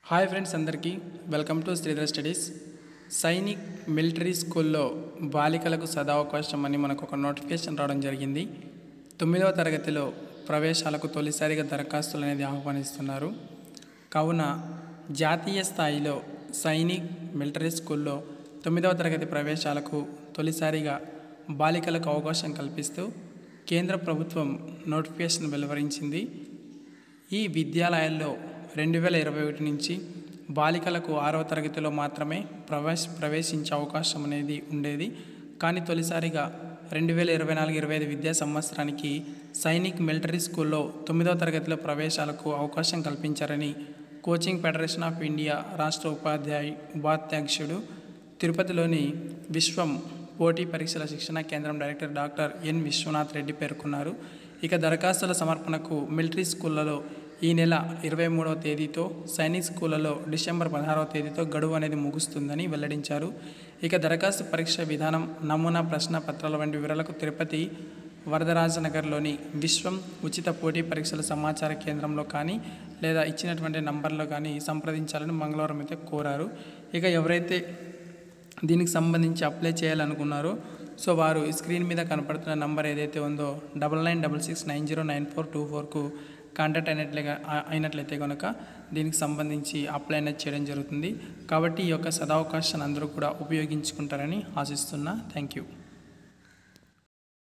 hi friends అందరికీ welcome to Sridhar studies Sainik military స్కూల్లో బాలికలకు సదావకాశం అని మనకు ఒక నోటిఫికేషన్ రావడం జరిగింది తొమ్మిదవ తరగతిలో ప్రవేశాలకు తొలిసారిగా దరఖాస్తులు అనేది ఆహ్వానిస్తున్నారు కావున జాతీయ స్థాయిలో సైనిక్ మిలిటరీ స్కూల్లో తొమ్మిదవ తరగతి ప్రవేశాలకు తొలిసారిగా బాలికలకు అవకాశం కల్పిస్తూ కేంద్ర ప్రభుత్వం నోటిఫికేషన్ వెలువరించింది ఈ విద్యాలయాల్లో రెండు వేల ఇరవై ఒకటి నుంచి బాలికలకు ఆరవ తరగతిలో మాత్రమే ప్రవేశ ప్రవేశించే అవకాశం అనేది ఉండేది కానీ తొలిసారిగా రెండు వేల ఇరవై నాలుగు ఇరవై ఐదు విద్యా సంవత్సరానికి సైనిక్ మిలిటరీ స్కూల్లో తొమ్మిదవ తరగతిలో ప్రవేశాలకు అవకాశం కల్పించారని కోచింగ్ ఫెడరేషన్ ఆఫ్ ఇండియా రాష్ట్ర ఉపాధ్యాయు ఉపాధ్యక్షుడు తిరుపతిలోని విశ్వం పోటీ పరీక్షల శిక్షణ కేంద్రం director doctor N Viswanath Reddy పేర్కొన్నారు ఇక దరఖాస్తుల సమర్పణకు మిలిటరీ స్కూళ్లలో ఈ నెల ఇరవై మూడవ తేదీతో సైనిక్ స్కూళ్లలో డిసెంబర్ పదహారవ తేదీతో గడువు అనేది ముగుస్తుందని వెల్లడించారు ఇక దరఖాస్తు పరీక్ష విధానం నమూనా ప్రశ్న పత్రాల వంటి వివరాలకు తిరుపతి వరదరాజనగర్లోని విశ్వం ఉచిత పోటీ పరీక్షల సమాచార కేంద్రంలో కానీ లేదా ఇచ్చినటువంటి నంబర్లో కానీ సంప్రదించాలని మంగళవారం అయితే కోరారు ఇక ఎవరైతే దీనికి సంబంధించి అప్లై చేయాలనుకున్నారో సో వారు ఈ స్క్రీన్ మీద కనపడుతున్న నంబర్ ఏదైతే ఉందో double nine double six nine zero nine four two ఫోర్కు కాంటాక్ట్ అయినట్లే అయినట్లయితే కనుక దీనికి సంబంధించి అప్లై అనేది చేయడం జరుగుతుంది కాబట్టి ఈ యొక్క సదావకాశాన్ని అందరూ కూడా ఉపయోగించుకుంటారని ఆశిస్తున్నా థ్యాంక్ యూ